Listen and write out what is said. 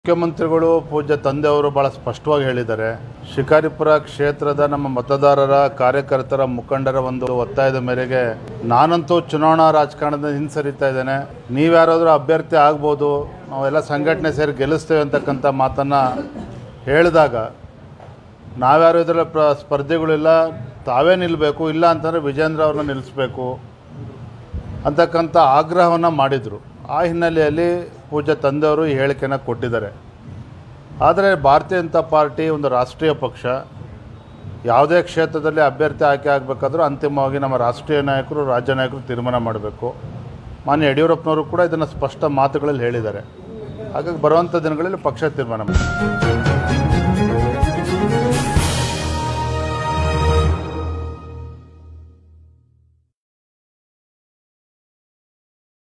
ಮುಖ್ಯಮಂತ್ರಿಗಳು ಪೂಜ್ಯ ತಂದೆಯವರು ಬಹಳ ಸ್ಪಷ್ಟವಾಗಿ ಹೇಳಿದ್ದಾರೆ ಶಿಕಾರಿಪುರ ಕ್ಷೇತ್ರದ ನಮ್ಮ ಮತದಾರರ ಕಾರ್ಯಕರ್ತರ ಮುಖಂಡರ ಒಂದು ಒತ್ತಾಯದ ಮೇರೆಗೆ ನಾನಂತೂ ಚುನಾವಣಾ ರಾಜಕಾರಣದಿಂದ ಹಿಂಸರಿತಾ ಇದ್ದೇನೆ ನೀವ್ಯಾರಾದರೂ ಅಭ್ಯರ್ಥಿ ಆಗ್ಬೋದು ನಾವೆಲ್ಲ ಸಂಘಟನೆ ಸೇರಿ ಗೆಲ್ಲಿಸ್ತೇವೆ ಅಂತಕ್ಕಂಥ ಮಾತನ್ನು ಹೇಳಿದಾಗ ನಾವ್ಯಾರು ಇದರ ಪ್ರ ಸ್ಪರ್ಧೆಗಳಿಲ್ಲ ತಾವೇ ನಿಲ್ಲಬೇಕು ಇಲ್ಲ ಅಂತಂದರೆ ವಿಜೇಂದ್ರ ಅವ್ರನ್ನ ನಿಲ್ಲಿಸ್ಬೇಕು ಅಂತಕ್ಕಂಥ ಆಗ್ರಹವನ್ನು ಮಾಡಿದರು ಆ ಹಿನ್ನೆಲೆಯಲ್ಲಿ ಪೂಜ್ಯ ತಂದೆಯವರು ಈ ಹೇಳಿಕೆಯನ್ನು ಕೊಟ್ಟಿದ್ದಾರೆ ಆದರೆ ಭಾರತೀಯ ಜನತಾ ಪಾರ್ಟಿ ಒಂದು ರಾಷ್ಟ್ರೀಯ ಪಕ್ಷ ಯಾವುದೇ ಕ್ಷೇತ್ರದಲ್ಲಿ ಅಭ್ಯರ್ಥಿ ಆಯ್ಕೆ ಆಗಬೇಕಾದ್ರೂ ಅಂತಿಮವಾಗಿ ನಮ್ಮ ರಾಷ್ಟ್ರೀಯ ನಾಯಕರು ರಾಜ್ಯ ನಾಯಕರು ತೀರ್ಮಾನ ಮಾಡಬೇಕು ಮಾನ್ಯ ಯಡಿಯೂರಪ್ಪನವರು ಕೂಡ ಇದನ್ನು ಸ್ಪಷ್ಟ ಮಾತುಗಳಲ್ಲಿ ಹೇಳಿದ್ದಾರೆ ಹಾಗಾಗಿ ಬರುವಂಥ ದಿನಗಳಲ್ಲಿ ಪಕ್ಷ ತೀರ್ಮಾನ ಮಾಡಿ